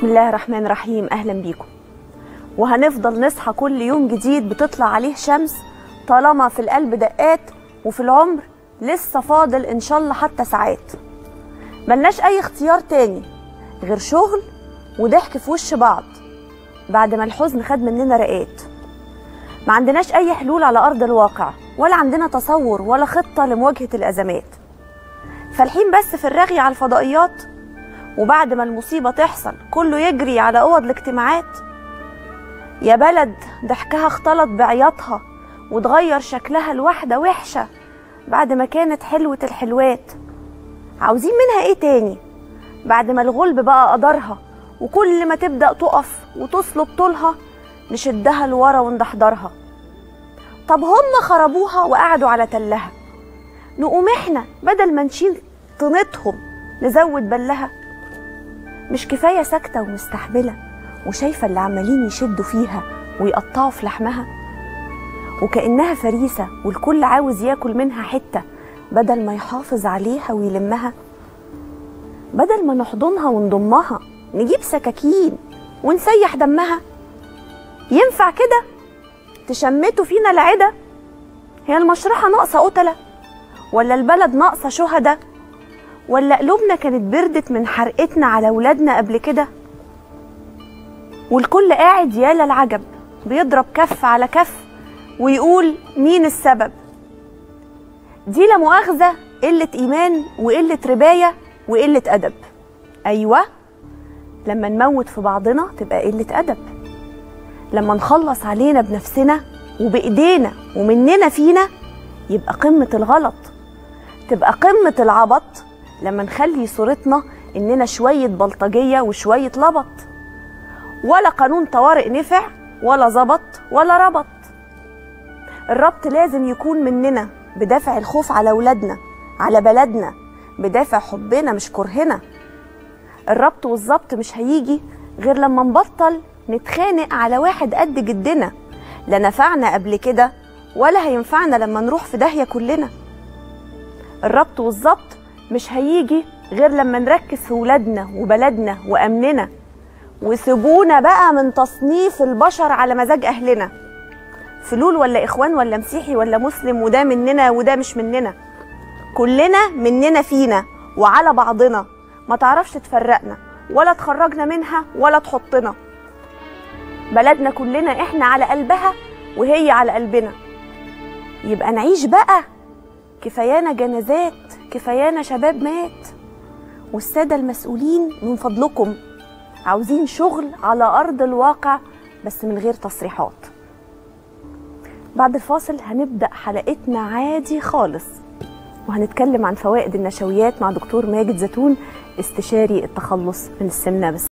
بسم الله الرحمن الرحيم اهلا بيكم وهنفضل نصحى كل يوم جديد بتطلع عليه شمس طالما في القلب دقات وفي العمر لسه فاضل ان شاء الله حتى ساعات ملناش اي اختيار تاني غير شغل وضحك في وش بعض بعد ما الحزن خد مننا رقات ما عندناش اي حلول على ارض الواقع ولا عندنا تصور ولا خطه لمواجهه الازمات فالحين بس في الرغي على الفضائيات وبعد ما المصيبة تحصل كله يجري على أوض الاجتماعات يا بلد ضحكها اختلط بعياطها وتغير شكلها الواحدة وحشة بعد ما كانت حلوة الحلوات عاوزين منها ايه تاني بعد ما الغلب بقى قدرها وكل ما تبدأ تقف وتصلب طولها نشدها لورا وندحضرها طب هم خربوها وقعدوا على تلها نقوم احنا بدل ما نشيل طينتهم نزود بلها مش كفايه ساكته ومستحمله وشايفه اللي عمالين يشدوا فيها ويقطعوا في لحمها وكانها فريسه والكل عاوز ياكل منها حته بدل ما يحافظ عليها ويلمها بدل ما نحضنها ونضمها نجيب سكاكين ونسيح دمها ينفع كده تشمتوا فينا العدا هي المشرحه ناقصه قتله ولا البلد ناقصه شهداء ولا قلوبنا كانت بردت من حرقتنا على ولادنا قبل كده والكل قاعد يا للعجب بيضرب كف على كف ويقول مين السبب دي لا مؤاخذة قلة إيمان وقلة رباية وقلة أدب أيوة لما نموت في بعضنا تبقى قلة أدب لما نخلص علينا بنفسنا وبإيدينا ومننا فينا يبقى قمة الغلط تبقى قمة العبط لما نخلي صورتنا اننا شويه بلطجيه وشويه لبط ولا قانون طوارئ نفع ولا ظبط ولا ربط الربط لازم يكون مننا بدافع الخوف على ولادنا على بلدنا بدافع حبنا مش كرهنا الربط والظبط مش هيجي غير لما نبطل نتخانق على واحد قد جدنا لا نفعنا قبل كده ولا هينفعنا لما نروح في داهيه كلنا الربط والظبط مش هيجي غير لما نركز في ولادنا وبلدنا وامننا وسيبونا بقى من تصنيف البشر على مزاج اهلنا فلول ولا اخوان ولا مسيحي ولا مسلم وده مننا وده مش مننا كلنا مننا فينا وعلى بعضنا ما تعرفش تفرقنا ولا تخرجنا منها ولا تحطنا بلدنا كلنا احنا على قلبها وهي على قلبنا يبقى نعيش بقى كفايانا جنازات كفايانا شباب مات والسادة المسؤولين من فضلكم عاوزين شغل على أرض الواقع بس من غير تصريحات بعد الفاصل هنبدأ حلقتنا عادي خالص وهنتكلم عن فوائد النشويات مع دكتور ماجد زيتون استشاري التخلص من السمنة بس